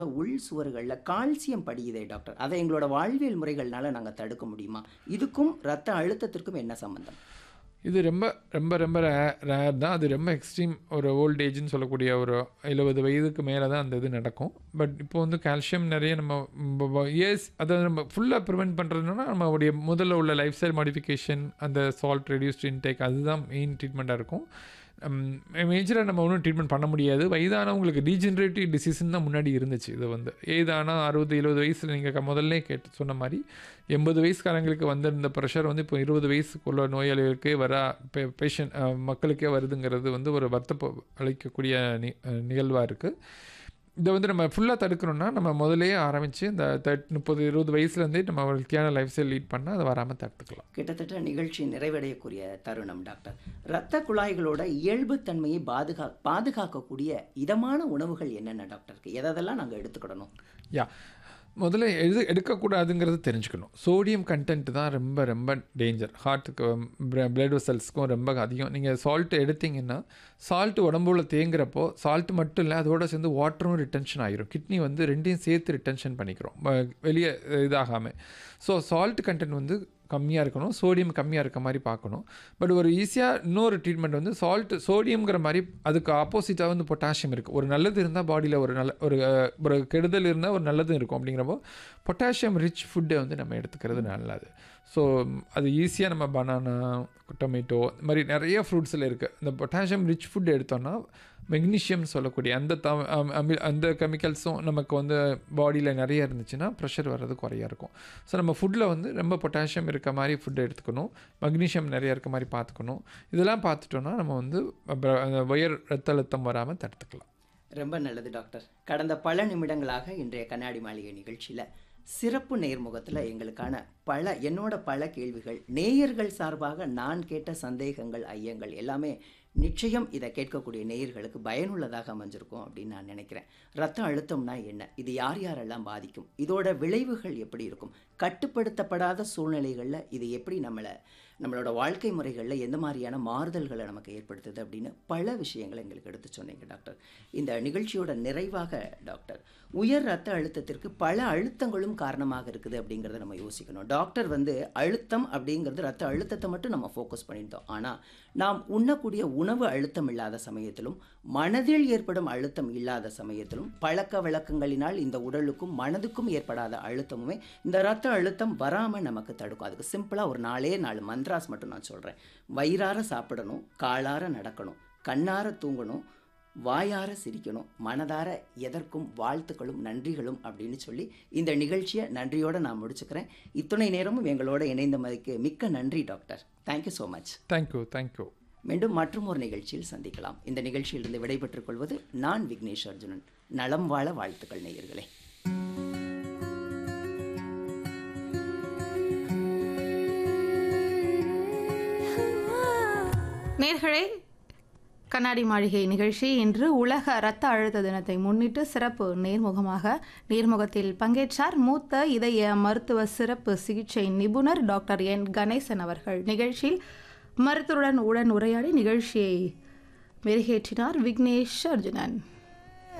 உள் சுவர்கள்ல calcium படியுதே doctor. அத எங்களோட வாழ்வியல் முறைகள்னால நாங்க தடுக்க முடியுமா? இதுக்கும் ரத்த அழுத்தத்திற்கும் என்ன சம்பந்தம்? இது ரொம்ப ரொம்ப ரொம்ப ரே ரேர் தான். அது ரொம்ப எக்ஸ்ட்ரீம் ஒரு ஓல்ட் ஏஜ்ன்னு சொல்லக்கூடிய ஒரு 70 வயதுக்கு மேல தான் அந்த இது நடக்கும். பட் இப்போ வந்து கால்சியம் நெறைய நம்ம ப ப இயர்ஸ் அத நம்ம ஃபுல்லா பிரிவென்ட் பண்றதுன்னா, நம்மளுடைய முதல்ல உள்ள லைஃப் ஸ்டைல் மாடிஃபிகேஷன், அந்த சால்ட் ரெடியூஸ்ட் இன்டேக் அதுதான் மெயின் ட்ரீட்மெண்ட்டா இருக்கும். ம் மேஜரா நம்ம ஒண்ணும் ட்ரீட்மெண்ட் பண்ண முடியாது. வயதானவங்களுக்கு டீஜெனரேட்டிவ் டிசீஸ்ன்னு தான் முன்னாடி இருந்துச்சு. இது வந்து ஏஜ் ஆனா 60, 70 வயசுல நீங்க க முதல்லயே கேட்டு சொன்ன மாரி 80 வயசுக்காரங்களுக்கு வந்திருந்த ப்ரெஷர் வந்து இப்போ 20 வயசுக்குள்ள நோயாளிகளுக்கே வர பே பேஷண்ட் அ மக்களுக்கே வருதுங்கிறது வந்து ஒரு வருத்தப்ப அளிக்கக்கூடிய நி நிகழ்வா இருக்கு. இத வந்து நம்ம ஃபுல்லா தடுக்கணும்னா, நம்ம முதல்லயே ஆரம்பிச்சு இந்த தட் 30, 20 வயசுலேருந்தே நம்ம ஒரு ஹெல்த்தியான லைஃப் ஸ்டைல் லீட் பண்ணா அத வராம தடுத்துக்கலாம். கிட்டத்தட்ட நிகழ்ச்சி நிறைவடையக்கூடிய தருணம் டாக்டர். இரத்த குழாய்களோட இயல்பு தன்மையை பாதுகா பாதுகாக்கக்கூடிய இதமான உணவுகள் என்னென்ன டாக்டர்? எதெல்லாம் நாங்க எடுத்துக்கிடணும்? யா முதல்ல எது எடுக்கக்கூடாதுங்கிறத தெரிஞ்சுக்கணும். சோடியம் கன்டென்ட் தான் ரொம்ப ரொம்ப டேஞ்சர். ஹார்ட்டுக்கு ப்ர பிளட் வெசல்ஸ்க்கும் ரொம்ப அதிகம். நீங்க சால்ட் எடுத்தீங்கன்னா, சால்ட் உடம்புல தேங்குறப்போ, சால்ட் மட்டும் இல்ல அதோட சேர்ந்து வாட்டரும் ரிட்டென்ஷன் ஆயிரும். கிட்னி வந்து 2யும் சேர்த்து ரிட்டென்ஷன் பண்ணிக்கிறோம். ம வெளிய இதாகாம. ஸோ சால்ட் கன்டென்ட் வந்து கம்மியா இருக்கணும். சோடியம் கம்மியா இருக்க மாரி பார்க்கணும். பட் ஒரு ஈஸியா இன்னொரு ட்ரீட்மெண்ட் வந்து சால்ட் சோடியம்ங்கிற மாரி அதுக்கு ஆப்போசிட்டா வந்து பொட்டாசியம் இருக்கு. ஒரு நல்லது இருந்தா பாடியில ஒரு நல்ல ஒரு ஒரு கெடுதல் இருந்தா ஒரு நல்லதும் இருக்கும். அப்படிங்கிறப்போ பொட்டாசியம் ரிச் ஃபுட்ட வந்து நம்ம எடுத்துக்கிறது நல்லது. ஸோ அது ஈஸியா நம்ம பனானா, டொமேட்டோ இந்த மாரி நெறைய ஃப்ரூட்ஸ்ல இருக்கு. இந்த பொட்டாசியம் ரிச் ஃபுட் எடுத்தோம்னா, மெக்னீசியம் சொல்லக்கூடிய அந்த த அம் அமி அந்த கெமிக்கல்ஸும் நமக்கு வந்து பாடியில நெறைய இருந்துச்சுன்னா, ப்ரெஷர் வர்றது குறையா இருக்கும். ஸோ நம்ம ஃபுட்ல வந்து ரொம்ப பொட்டாசியம் இருக்க மாரி ஃபுட் எடுத்துக்கணும். மக்னீசியம் நெறைய இருக்க மாரி பார்த்துக்கணும். இதெல்லாம் பார்த்துட்டோம்னா, நம்ம வந்து ப உயர் ரத்த அழுத்தம் வராம தடுத்துக்கலாம். ரொம்ப நல்லது டாக்டர். கடந்த பல நிமிடங்களாக இன்றைய கண்ணாடி மாளிகை நிகழ்ச்சியில சிறப்பு நேர்முகத்துல எங்களுக்கான பல என்னோட பல கேள்விகள், நேயர்கள் சார்பாக நான் கேட்ட சந்தேகங்கள், ஐயங்கள் எல்லாமே நிச்சயம் இத கேட்கக்கூடிய நேயர்களுக்கு பயனுள்ளதாக அமைஞ்சிருக்கும் அப்படின்னு நான் நினைக்கிறேன். ரத்த அழுத்தம்னா என்ன? இது யார் யாரெல்லாம் பாதிக்கும்? இதோட விளைவுகள் எப்படி இருக்கும்? கட்டுப்படுத்தப்படாத சூழ்நிலைகள்ல இது எப்படி நம்மள நம்மளோட வாழ்க்கை முறைகள்ல எந்த மாரியான மாறுதல்கள நமக்கு ஏற்படுத்துது அப்படின்னு பல விஷயங்கள எங்களுக்கு எடுத்து சொன்னீங்க டாக்டர். இந்த நிகழ்ச்சியோட நிறைவாக டாக்டர், உயர் ரத்த அழுத்தத்திற்கு பல அழுத்தங்களும் காரணமாக இருக்குது அப்படிங்கிறத நம்ம யோசிக்கணும். டாக்டர் வந்து அழுத்தம் அப்படிங்கிறது ரத்த அழுத்தத்த மட்டும் நம்ம ஃபோக்கஸ் பண்ணியிருந்தோம். ஆனா, நாம் உண்ணக்கூடிய உணவு அழுத்தம் இல்லாத சமயத்திலும், மனதில் ஏற்படும் அழுத்தம் இல்லாத சமயத்திலும், பழக்கவழக்கங்களினால் இந்த உடலுக்கும், மனதுக்கும் ஏற்படாத அழுத்தமுமே இந்த ரத்த அழுத்தம் வராம நமக்கு தடுக்கும். அதுக்கு சிம்பிளா ஒரு 4ஏ 4 மந்த்ராஸ் மட்டும் நான் சொல்றேன். வயிறார சாப்பிடணும், காலார நடக்கணும், கண்ணார தூங்கணும், வாயார சிரிக்கணும், மனதார எதற்கும் வாழ்த்துக்களும், நன்றிகளும் அப்படின்னு சொல்லி இந்த நிகழ்ச்சிய நன்றியோட நான் முடிச்சுக்கிறேன். இத்துணை நேரமும் எங்களோட இணைந்தமைக்கு மிக்க நன்றி doctor. Thank you so much. Thank you, thank you. மீண்டும் மற்றும் ஒரு நிகழ்ச்சியில் சந்திக்கலாம். இந்த நிகழ்ச்சியிலிருந்து விடைபெற்றுக் கொள்வது நான் விக்னேஷ் அர்ஜுனன். நலம் வாழ வாழ்த்துக்கள் நேயர்களே. நேயர்களே, கண்ணாடி மாளிகை நிகழ்ச்சி இன்று உலக இரத்த அழுத்த தினத்தை முன்னிட்டு சிறப்பு நேர்முகமாக நேர்முகத்தில் பங்கேற்றார் மூத்த இதய மருத்துவ சிறப்பு சிகிச்சை நிபுணர் டாக்டர் என் கணேசன் அவர்கள். நிகழ்ச்சியில் மருத்துவருடன் உடன் உரையாடி நிகழ்ச்சியை மெருகேற்றினார் விக்னேஷ் அர்ஜுனன்.